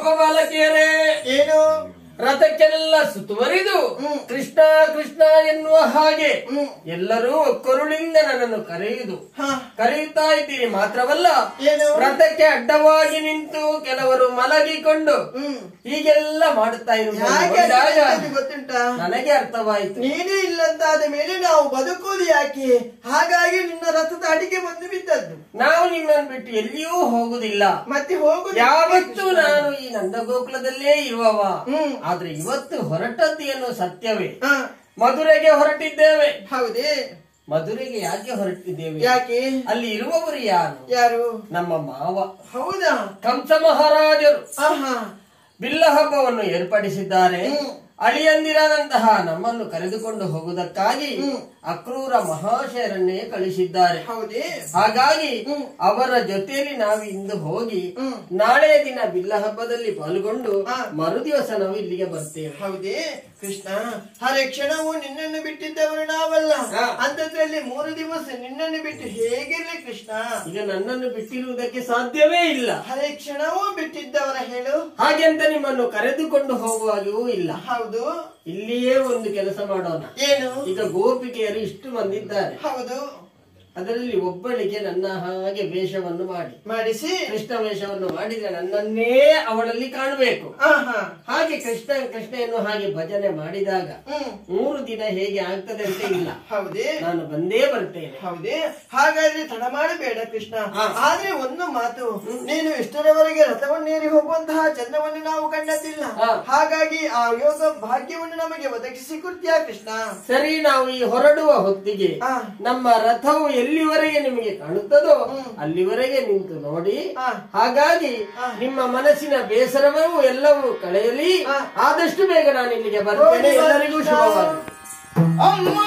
ಪಾಪ ಬಾಲಕಿಯರೇ ಏನು ರಥಕ್ಕೆಲ್ಲ ಸುತ್ತುವರಿದು ಹ್ಮ್. ಕೃಷ್ಣ ಕೃಷ್ಣ ಎನ್ನುವ ಹಾಗೆ ಹ್ಮ್. ಎಲ್ಲರೂ ಒಕ್ಕರುಳಿಂದ ನನ್ನನ್ನು ಕರೆಯುವುದು ಹ ಕರೆಯುತ್ತಾ ಇದ್ದೀರಿ ಮಾತ್ರವಲ್ಲ ಏನು ರಥಕ್ಕೆ ಅಡ್ಡವಾಗಿ ನಿಂತು ಕೆಲವರು ಮಲಗಿಕೊಂಡು ಹ್ಮ್ ಹೀಗೆಲ್ಲ ಮಾಡುತ್ತಾ ಇರುವುದು ಯಾಕೆ ನೋಡಿದಾಗ ಅರ್ಥವಾಯ್ತು ಗೊತ್ತುಂಟಾ ನನಗೆ ಅರ್ಥವಾಯಿತು ನೀನೇ ಇಲ್ಲಂತಾದ ಮೇಲೆ ನಾವು ಬದುಕುವುದು ಯಾಕೆ ಹಾಗಾಗಿ ನಿನ್ನ ರಥದ ಅಡಿಗೆ ಬಂದು ಬಿದ್ದದ್ದು ನಾವು ನಿಮ್ಮನ್ನು ಬಿಟ್ಟು ಎಲ್ಲಿಯೂ ಹೋಗುದಿಲ್ಲ ಮತ್ತೆ ಹೋಗುದು ಯಾವತ್ತೂ ನಾನು ಈ ನಂದಗೋಕುಲದಲ್ಲೇ ಇರುವವ ಹ್ಮ್ ಆದ್ರೆ ಇವತ್ತು ಹೊರಟದ್ದು ಏನು ಸತ್ಯವೇ ಹ, ಮಧುರೆಗೆ ಹೊರಟಿದ್ದೇವೆ ಹೌದೇ ಮಧುರೆಗೆ ಯಾಕೆ ಹೊರಟಿದ್ದೇವೆ ಯಾಕೆ ಅಲ್ಲಿ ಇರುವವರು ಯಾರು ಯಾರು ನಮ್ಮ ಮಾವ ಹೌದಾ ಕಂಸ ಮಹಾರಾಜರು ಆಹಾ ಬಿಲ್ಲ ಹಬ್ಬವನ್ನು ಏರ್ಪಡಿಸಿದ್ದಾರೆ ಹ್ಮ್. ಅಳಿಯಂದಿರಾದಂತಹ ನಮ್ಮನ್ನು ಕರೆದುಕೊಂಡು ಹೋಗುವುದಕ್ಕಾಗಿ ಹ್ಮ್. ಅಕ್ರೂರ ಮಹಾಶಯರನ್ನೇ ಕಳಿಸಿದ್ದಾರೆ ಹೌದೇ ಹಾಗಾಗಿ ಹ್ಮ್. ಅವರ ಜೊತೆಯಲ್ಲಿ ನಾವು ಇಂದು ಹೋಗಿ ಹ್ಮ್. ನಾಳೆಯ ದಿನ ಬಿಲ್ಲ ಹಬ್ಬದಲ್ಲಿ ಪಾಲ್ಗೊಂಡು ಹಾ. ಮರುದಿವಸ ನಾವು ಇಲ್ಲಿಗೆ ಬರ್ತೇವೆ ಹೌದೇ ಕೃಷ್ಣ ಹರೇ ಕ್ಷಣವು ನಿನ್ನನ್ನು ಬಿಟ್ಟಿದ್ದವರು ನಾವಲ್ಲ ಹಾ. ಅಂತದ್ರಲ್ಲಿ ಮೂರು ದಿವಸ ನಿನ್ನನ್ನು ಬಿಟ್ಟು ಹೇಗಿರ್ಲಿ ಕೃಷ್ಣ ಈಗ ನನ್ನನ್ನು ಬಿಟ್ಟಿರುವುದಕ್ಕೆ ಸಾಧ್ಯವೇ ಇಲ್ಲ ಹರೇ ಕ್ಷಣವೂ ಬಿಟ್ಟಿದ್ದವರ ಹೇಳು ಹಾಗೆ ಅಂತ ನಿಮ್ಮನ್ನು ಕರೆದುಕೊಂಡು ಹೋಗುವಾಗೂ ಇಲ್ಲ ಹೌದು ಇಲ್ಲಿಯೇ ಒಂದು ಕೆಲಸ ಮಾಡೋಣ ಏನು ಈಗ ಗೋಪಿಕೆಯರು ಇಷ್ಟು ಬಂದಿದ್ದಾರೆ ಹೌದು ಅದರಲ್ಲಿ ಒಬ್ಬಳಿಗೆ ನನ್ನ ಹಾಗೆ ವೇಷವನ್ನು ಮಾಡಿ ಮಾಡಿಸಿ ಕೃಷ್ಣ ವೇಷವನ್ನು ಮಾಡಿದ್ರೆ ನನ್ನನ್ನೇ ಅವಳಲ್ಲಿ ಕಾಣಬೇಕು ಆಹಾ ಹಾಗೆ ಕೃಷ್ಣ ಕೃಷ್ಣೆಯನ್ನು ಹಾಗೆ ಭಜನೆ ಮಾಡಿದಾಗ ಹ್ಮ್ ಮೂರು ದಿನ ಹೇಗೆ ಆಗ್ತದೆ ಅಂತ ಇಲ್ಲ ಹೌದೇ ನಾನು ಬಂದೇ ಬರ್ತೇನೆ ಹೌದೇ ಹಾಗಾದ್ರೆ ತಡ ಮಾಡಬೇಡ ಕೃಷ್ಣ ಹಾ. ಆದ್ರೆ ಒಂದು ಮಾತು ನೀನು ಇಷ್ಟರವರೆಗೆ ರಥವನ್ನೇರಿ ಹೋಗುವಂತಹ ಚಂದ್ರವನ್ನು ನಾವು ಕಂಡದ್ದಿಲ್ಲ ಹಾ. ಹಾಗಾಗಿ ಆ ಯೋಗ ಭಾಗ್ಯವನ್ನು ನಮಗೆ ಒದಗಿಸಿ ಕೊಡ್ತೀಯಾ ಕೃಷ್ಣ ಸರಿ ನಾವು ಈ ಹೊರಡುವ ಹೊತ್ತಿಗೆ ಹಾ. ನಮ್ಮ ರಥವು ಎಲ್ಲಿವರೆಗೆ ನಿಮಗೆ ಕಾಣುತ್ತದೋ ಹ್ಮ್. ಅಲ್ಲಿವರೆಗೆ ನಿಂತು ನೋಡಿ ಹಾ. ಹಾಗಾಗಿ ಹಾ. ನಿಮ್ಮ ಮನಸ್ಸಿನ ಬೇಸರವೂ ಎಲ್ಲವೂ ಕಳೆಯಲಿ ಹಾ. ಆದಷ್ಟು ಬೇಗ ನಾನು ಇಲ್ಲಿಗೆ ಬರ್ತೇನೆ ಹೋಗಿ ಬಾ ಎಲ್ಲರಿಗೂ ಕೃಷ್ಣ. ಶುಭವಾಗಲಿ ಅಮ್ಮ